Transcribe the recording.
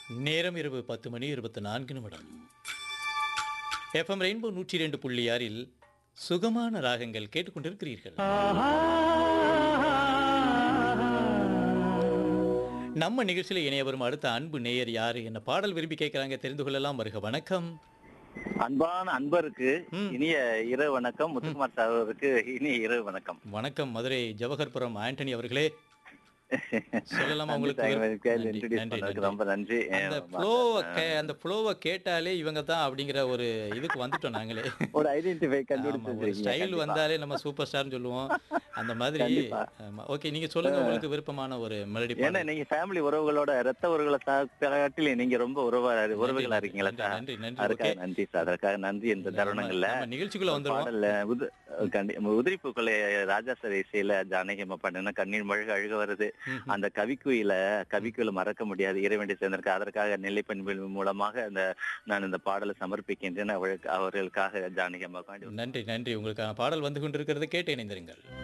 நேரம் இரவு பத்து மணி இருபத்தி நான்கு நிமிடம் எஃப்எம் ரெயின்போ நூற்றி இரண்டு புள்ளி ஆறில் சுகமான ராகங்கள் கேட்டுக்கொண்டிருக்கிறீர்கள் நம்ம நிகழ்ச்சியில் இணைய வரும் அடுத்த அன்பு நேயர் யாரு என்ன பாடல் விரும்பி கேட்கறாங்க தெரிந்து கொள்ளலாம் வருக வணக்கம் அன்பான அன்பருக்கு ம். இனிய இரவு வணக்கம் முத்துக்குமார் சார் அவருக்கு இனிய இரவு வணக்கம் வணக்கம் மதுரை ஜவஹர்புரம் ஆண்டனி அவர்களே சொல்லலாமா நன்றி உங்களுக்கு சார், விருப்ப- எனக்கு கேள்வி நன்றி, introduce நன்றி, பண்ணதுக்கு நன்றி. ரொம்ப நன்றி அந்த அஹ் ஃப்ளோவை அந்த ஃப்ளோவை கேட்டாலே இவங்க தான் அப்படிங்கிற ஒரு இதுக்கு வந்துட்டோம் நாங்களே ஒரு ஐடென்டிஃபை ஆமா, ஒரு கண்டுபிடிச்சிருக்கீங்க ஸ்டைல் கண்டிப்பா. வந்தாலே நம்ம சூப்பர் ஸ்டார்னு சொல்லுவோம் அந்த மாதிரி கண்டிப்பா. ஓகே நீங்க சொல்லுங்க உங்களுக்கு விருப்பமான ஒரு மெலடி ஏன்னா நீங்க ஃபேமிலி உறவுகளோட ரத்த உறவுகளை காட்டில நீங்க ரொம்ப உறவா உறவுகளா இருக்கீங்களா சார் நன்றி நன்றி ஓகே அதுக்காக நன்றி சார் அதுக்காக நன்றி இந்த தருணங்கள்ல நம்ம நிகழ்ச்சிக்குள்ள வந்துருவோம் பாடல்ல உது கண்டி உதிரிப்பூக்களை ராஜா சார் இசையில ஜானகி அம்மா பாடினா கண்ணீர் மழக அழுக வருது ம், அந்த கவிக்குயில கவிக்குயில மறக்க முடியாது இறைவண்டி சேர்ந்திருக்கு அதற்காக நெல்லை பண்பில் மூலமாக அந்த நான் இந்த பாடலை சமர்ப்பிக்கின்றேன் அவர்களுக்கு- அவர்களுக்காக ஜானகி அம்மா நன்றி நன்றி உங்களுக்கான பாடல் வந்து கொண்டிருக்கிறது கேட்டு இணைந்திருங்கள்